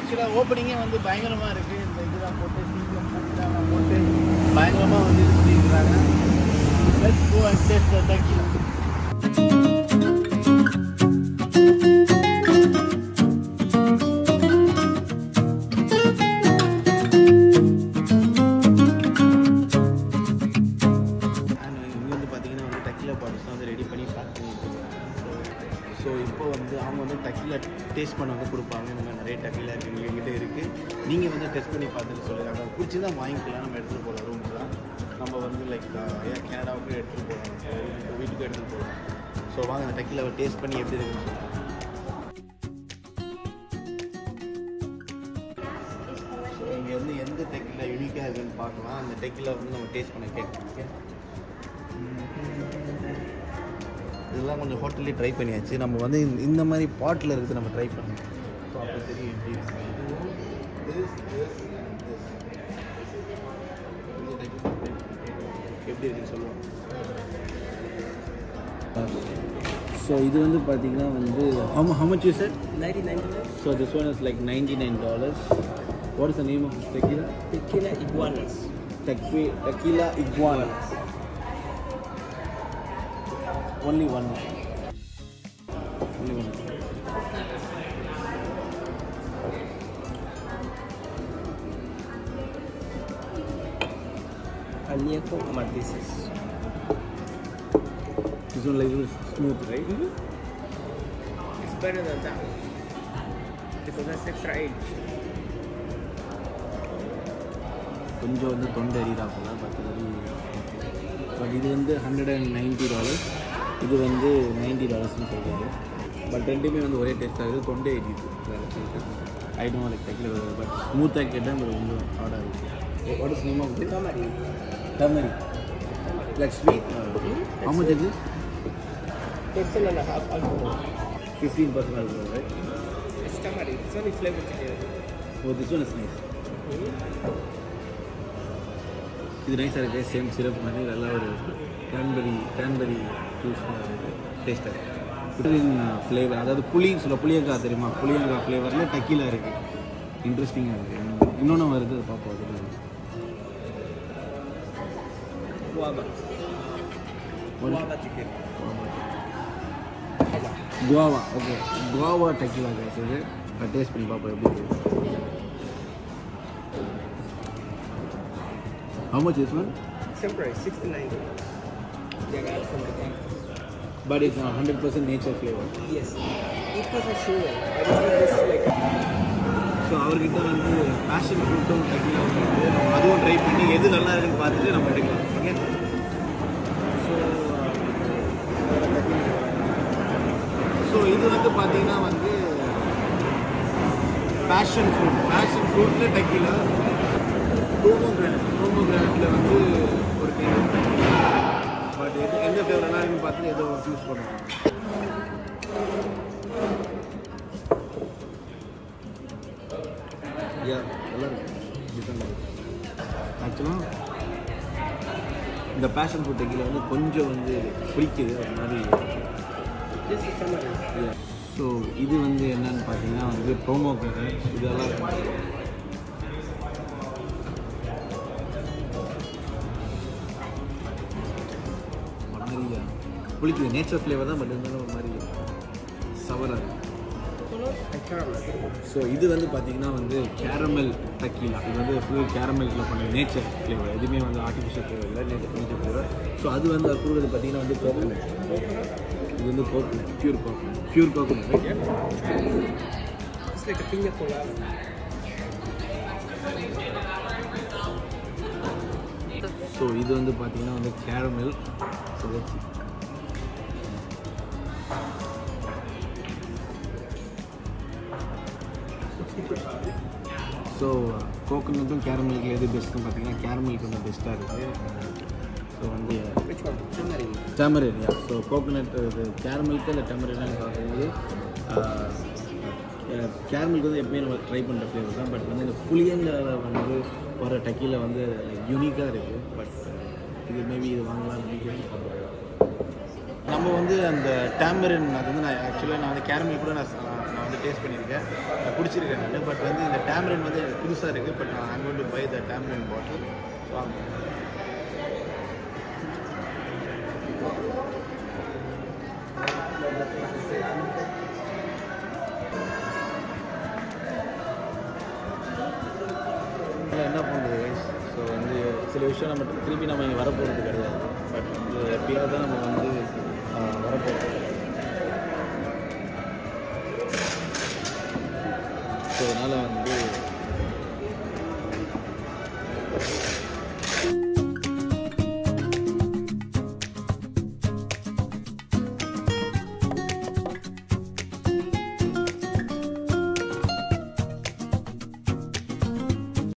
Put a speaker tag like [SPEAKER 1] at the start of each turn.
[SPEAKER 1] ஆக்சுவலாக ஓப்பனிங்கே வந்து பயங்கரமாக இருக்குது இந்த இதெல்லாம் போட்டு சீக்கிரம் போட்டுலாம் போட்டு பயங்கரமாக வந்து இது பண்ணியிருக்கிறாங்க let's go and taste the tequila இங்கே வந்து பார்த்தீங்கன்னா வந்து டக்கிலா பாட்டிஸ் வந்து ரெடி பண்ணி பேக் பண்ணிட்டு ஸோ இப்போ வந்து அவங்க வந்து டக்கிலா டேஸ்ட் பண்ண வந்து கொடுப்பாங்க இந்த மாதிரி நிறைய டக்கிலா இருக்குது எங்ககிட்ட இருக்குது நீங்கள் வந்து டெஸ்ட் பண்ணி பார்த்துட்டு சொல்லுங்கள் நம்ம பிடிச்சிருந்தா வாங்கிக்கலாம் நம்ம எடுத்துகிட்டு போகலாம் ரூமுக்கு தான் நம்ம வந்து லைக் ஏன் கனடாவுக்கு எடுத்துகிட்டு போகலாம் வீட்டுக்கு எடுத்துகிட்டு போகலாம் ஸோ வாங்க அந்த டக்கிலாவை டேஸ்ட் பண்ணி எப்படி இருக்குன்னு சொல்லுங்கள் ஸோ இங்கே வந்து எந்த டெக்கிலா யூனிக்காக இருக்குன்னு பார்க்கலாம் அந்த டெக்கிலா வந்து நம்ம டேஸ்ட் பண்ண கேட்கலாம் ஓகே இதெல்லாம் கொஞ்சம் ஹோட்டல்லே ட்ரை பண்ணியாச்சு நம்ம வந்து இந்த- இந்த மாதிரி பாட்டில் இருக்குது நம்ம ட்ரை பண்ணோம் ஸோ அப்போ தெரியும் எப்படி இருக்கு இதுவும் this, this, and this. இந்த tequila எப்படி இருக்குன்னு சொல்லுவோம் ஸோ இது வந்து பார்த்தீங்கன்னா வந்து ஹம் how much you said
[SPEAKER 2] 1999
[SPEAKER 1] so this one is like 99 dollars what is the name of this tequila
[SPEAKER 2] Tequila Iguanas.
[SPEAKER 1] Tequi- tequila iguana only one only one
[SPEAKER 2] Añejo Martises.
[SPEAKER 1] this one like this smooth right
[SPEAKER 2] It's better than that because that's extra age.
[SPEAKER 1] கொஞ்சம் வந்து தொண்டை எரியுதா போல மற்றபடி but இது வந்து hundred and ninety dollars இது வந்து ninety டாலர்ஸ்னு சொல்கிறாரு பட் ரெண்டுமே வந்து ஒரே டேஸ்ட் ஆகுது தொண்டை எரியுது I don't like tequila but ஸ்மூத்தாக கேட்டால் பட் கொஞ்சம் ஹார்டாக இருக்குது what is name of this
[SPEAKER 2] Tamarind.
[SPEAKER 1] Tamarind like sweet how much is this
[SPEAKER 2] Percent and a half alcohol.
[SPEAKER 1] 15 percent alcohol right
[SPEAKER 2] It's tamarind. It's only flavored together.
[SPEAKER 1] oh this one is nice இது நைஸாக இருக்குது same syrup மாதிரி நல்லா ஒரு cranberry cranberry juice மாதிரி டேஸ்ட்டாக இருக்குது flavour அதாவது புளின்னு சொல்ல புளியங்காய் தெரியுமா புளியங்காய் ஃப்ளேவரில் டக்கிலா இருக்குது இன்ட்ரெஸ்டிங்காக இருக்குது இன்னொன்று வருது அதை பார்ப்போம் அது
[SPEAKER 2] Guava.
[SPEAKER 1] What is-
[SPEAKER 2] Guava tequila.
[SPEAKER 1] Guava okay guava tequila கேஸ் இது டேஸ்ட் பண்ணி பார்ப்போம் எப்படி இருக்கு How much is one?
[SPEAKER 2] Same price, 69 They got it from the cactus.
[SPEAKER 1] But it's a 100% nature flavor.
[SPEAKER 2] Yes. It was a sugar. But it's just like
[SPEAKER 1] so அவர்கிட்ட வந்து fashion ஃப்ரூட்டும் டெக்கிலாவும் இருக்குது நம்ம அதுவும் ட்ரை பண்ணி எது நல்லா இருக்குன்னு பார்த்துட்டு நம்ம எடுக்கலாம் ஓகே ஸோ இது வந்து பார்த்தீங்கன்னா வந்து பேஷன் ஃப்ரூட் பேஷன் ஃப்ரூட்டில் டெக்கிலா டோமோ கிரானட் டோமோ கிரானட்டில் வந்து ஒரு கைண்ட் பட் எது எந்த ஃப்ளேவர் நல்லா இருக்குன்னு பார்த்துட்டு எதோ சூஸ் பண்ணுவோம் யா நல்லா இருக்கு ஆக்சுவலாக இந்த பேஷன் ஃபுட் டெக்கில் வந்து கொஞ்சம் வந்து பிடிக்குது ஒரு மாதிரி
[SPEAKER 2] this is tamarind.
[SPEAKER 1] ஸோ இது வந்து என்னன்னு பார்த்தீங்கன்னா வந்து ப்ரோமோ கடை இதெல்லாம் இருக்கு. ஒரு மாதிரி பிடிக்குது நேச்சர் ஃப்ளேவர் தான் பட் இருந்தாலும் ஒரு மாதிரி சவராக இருக்குது
[SPEAKER 2] And caramel.
[SPEAKER 1] ஸோ இது வந்து பார்த்தீங்கன்னா வந்து கேரமல் டக்கீலா இது வந்து ஃபுல் கேரமலில் பண்ண நேச்சர் ஃப்ளேவர் எதுவுமே வந்து ஆர்டிஃபிஷியல் ஃப்ளேவர் இல்லை நேச்சர் நேச்சர் ஃப்ளேவர் ஸோ அது வந்து அது கொடுக்குறது பார்த்தீங்கன்னா வந்து கோகனட் இது வந்து coconut pure coconut pure coconut
[SPEAKER 2] It's like a pina colada.
[SPEAKER 1] So இது வந்து பார்த்தீங்கன்னா வந்து கேரமல் ஸோ வச்சு ஸோ கோகனட்டும் கேரமலுக்கு எது பெஸ்ட்டுன்னு பார்த்தீங்கன்னா கேரமலுக்கு கொஞ்சம் பெஸ்ட்டாக இருக்குது ஸோ வந்து
[SPEAKER 2] Which one? Tamarind.
[SPEAKER 1] Tamarind yeah so coconut இது கேரமலுக்கு இல்லை டெமரின்னு பார்க்கும்போது கேரமலுக்கு வந்து எப்பயுமே நம்ம ட்ரை பண்ணுற ஃப்ளேவர் தான் பட் வந்து இந்த புளியங்கால வந்து வர டக்கியில் வந்து லைக் யூனிக்காக இருக்குது பட் இது மேபி இது வாங்கலாம் நினைக்கிறேன் நம்ம வந்து அந்த டேமரின் அது வந்து நான் ஆக்சுவலாக நான் வந்து கேரமல் கூட நான் நான் வந்து டேஸ்ட் பண்ணியிருக்கேன் நான் குடிச்சிருக்கேன் நான் பட் வந்து இந்த டேம்ரன் வந்து எனக்கு புதுசாக இருக்குது பட் நான் I'm going to buy the tamarind bottle வாங்க இதில் என்ன பண்ணுறது ஸோ வந்து சில விஷயம் நம்ம திருப்பி நம்ம இங்கே வரப்போகிறது கிடையாது பட் வந்து எப்பயாவது தான் நம்ம வந்து